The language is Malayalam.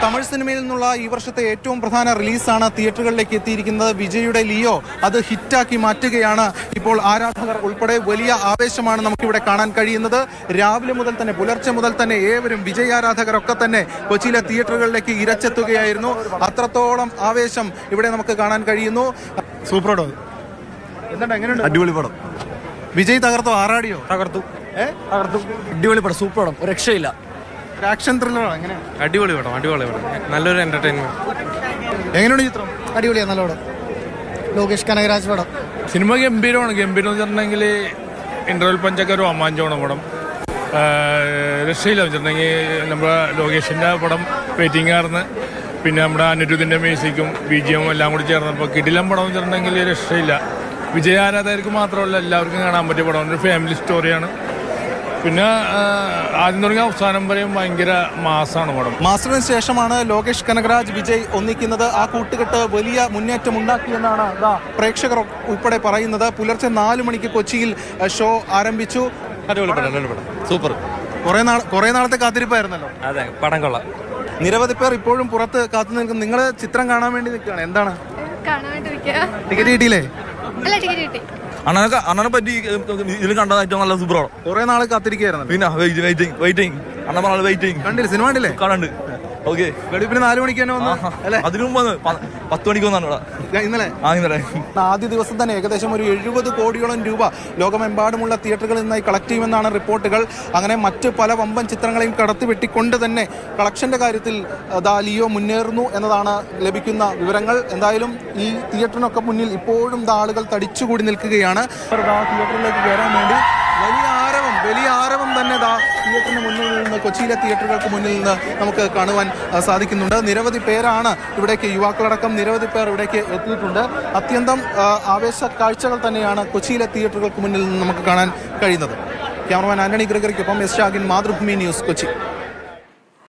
തമിഴ് സിനിമയിൽ നിന്നുള്ള ഈ വർഷത്തെ ഏറ്റവും പ്രധാന റിലീസാണ് തിയേറ്ററുകളിലേക്ക് എത്തിയിരിക്കുന്നത് വിജയുടെ ലിയോ അത് ഹിറ്റാക്കി മാറ്റുകയാണ് ഇപ്പോൾ ആരാധകർ ഉൾപ്പെടെ വലിയ ആവേശമാണ് നമുക്കിവിടെ കാണാൻ കഴിയുന്നത് രാവിലെ മുതൽ തന്നെ പുലർച്ചെ മുതൽ തന്നെ ഏവരും വിജയ് ആരാധകരൊക്കെ തന്നെ കൊച്ചിയിലെ തിയേറ്ററുകളിലേക്ക് ഇരച്ചെത്തുകയായിരുന്നു അത്രത്തോളം ആവേശം ഇവിടെ നമുക്ക് കാണാൻ കഴിയുന്നു സൂപ്പറോടോ എന്താണ് എങ്ങനെയുണ്ട് അടിപൊളി പടം വിജയ് തകർത്തോ ആറാടിയോ തകർത്തു ഏ തകർത്തു അടിപൊളി പടം സൂപ്പർ പടം ഒരു രക്ഷയില്ല ഒരു ആക്ഷൻ ത്രില്ലറാണ് എങ്ങനെയാണ് അടിപൊളി പടം അടിപൊളി പടം നല്ലൊരു എന്റർടൈൻമെന്റ് എങ്ങനെയുണ്ട് ചിത്രം അടിപൊളിയാണ് നല്ല പടം ലോകേഷ് കനകരാജ് പടം സിനിമ ഗംഭീരമാണ് ഗംഭീരം എന്ന് വെച്ചിട്ടുണ്ടെങ്കിൽ ഇന്റർവെൽ പഞ്ചൊക്കെ ഒരു അമ്മാഞ്ചോണം പടം ആ, രക്ഷയില്ല വെച്ചിട്ടുണ്ടെങ്കിൽ നമ്മുടെ ലോകേഷിൻ്റെ പടം വെയിറ്റിംഗ് ആയിരുന്നു പിന്നെ നമ്മുടെ അനിരുദ്ധിൻ്റെ മ്യൂസിക്കും ബി ജി എം എല്ലാം കൂടി ചേർന്നപ്പോൾ കിടിലം പടം വെച്ചിട്ടുണ്ടെങ്കിൽ രക്ഷയില്ല വിജയ ആരാധകർക്ക് മാത്രമല്ല എല്ലാവർക്കും കാണാൻ പറ്റിയ പടം ഒരു ഫാമിലി സ്റ്റോറിയാണ് പിന്നെ ആ, ആദ്യം തുടങ്ങി അവസാനം വരെയും ഭയങ്കര മാസാണ് പടം മാസ്റ്ററിന് ശേഷമാണ് ലോകേഷ് കനകരാജ് വിജയ് ഒന്നിക്കുന്നത് ആ കൂട്ടുകെട്ട് വലിയ മുന്നേറ്റം ഉണ്ടാക്കിയെന്നാണ് ദാ പ്രേക്ഷകർ ഉൾപ്പെടെ പറയുന്നത് പുലർച്ചെ നാല് മണിക്ക് കൊച്ചിയിൽ അഹ്, ഷോ ആരംഭിച്ചു അടിപൊളി പടം അടിപൊളി പടം സൂപ്പർ കുറെ നാൾ കുറെ നാളത്തെ കാത്തിരിപ്പായിരുന്നല്ലോ അതെ പടം കൊള്ളാം നിരവധി പേർ ഇപ്പോഴും പുറത്ത് കാത്തു നിൽക്കും നിങ്ങൾ ചിത്രം കാണാൻ വേണ്ടി നിൽക്കുകയാണ് എന്താണ് കാണാൻ വേണ്ടി നിൽക്കുക ടിക്കറ്റ് കിട്ടിയില്ലേ അല്ല ടിക്കറ്റ് കിട്ടി അണ്ണനൊക്കെ അണ്ണനെ പറ്റി ഇതിൽ കണ്ടത് ഏറ്റവും നല്ല സൂപ്പർ പടം കുറെ നാൾ കാത്തിരിക്കുകയായിരുന്നു പിന്നെ വെയിറ്റ് വെയിറ്റിംഗ് വെയിറ്റിംഗ് അണ്ണൻ പറഞ്ഞത് വെയിറ്റിംഗ് കണ്ടില്ലേ സിനിമ കണ്ടില്ലേ കാണണ്ട് ഓക്കെ വെളുപ്പിന് നാല് മണിക്ക് തന്നെ വന്നു അല്ലേ അതിനു മുമ്പ് വന്ന് പ- പത്ത് മണിക്ക് വന്നാണ് ഇവിടെ ഞാൻ ഇന്നലെ ആ ഇന്നലെ ആദ്യ ദിവസം തന്നെ ഏകദേശം ഒരു എഴുപത് കോടിയോളം രൂപ ലോകമെമ്പാടുമുള്ള തിയേറ്ററുകളിൽ നിന്നായി കളക്ട് ചെയ്യുമെന്നാണ് റിപ്പോർട്ടുകൾ അങ്ങനെ മറ്റ് പല വമ്പൻ ചിത്രങ്ങളെയും കടത്തി വെട്ടിക്കൊണ്ട് തന്നെ കളക്ഷന്റെ കാര്യത്തിൽ ദാ ലിയോ മുന്നേറുന്നു എന്നതാണ് ലഭിക്കുന്ന വിവരങ്ങൾ എന്തായാലും ഈ തിയേറ്ററിനൊക്കെ മുന്നിൽ ഇപ്പോഴും ദാ ആളുകൾ തടിച്ചുകൂടി നിൽക്കുകയാണ് അവർ ദാ തിയേറ്ററിലേക്ക് കയറാൻ വേണ്ടി വലിയ ആരവം വലിയ ആരവം തന്നെ ദാ തിയേറ്ററിന് മുന്നിൽ നിന്ന് കൊച്ചിയിലെ തിയേറ്ററുകൾക്ക് മുന്നിൽ നിന്ന് നമുക്ക് കാണുവാൻ ആ, സാധിക്കുന്നുണ്ട് നിരവധി പേരാണ് ഇവിടേക്ക് യുവാക്കളടക്കം നിരവധി പേർ ഇവിടേക്ക് എത്തിയിട്ടുണ്ട് അത്യന്തം ആ, ആവേശ കാഴ്ചകൾ തന്നെയാണ് കൊച്ചിയിലെ തിയേറ്ററുകൾക്ക് മുന്നിൽ നിന്ന് നമുക്ക് കാണാൻ കഴിയുന്നത് ക്യാമറമാൻ ആന്റണി ഗ്രിഗറിക്കൊപ്പം എസ് ഷാഗിൻ മാതൃഭൂമി ന്യൂസ് കൊച്ചി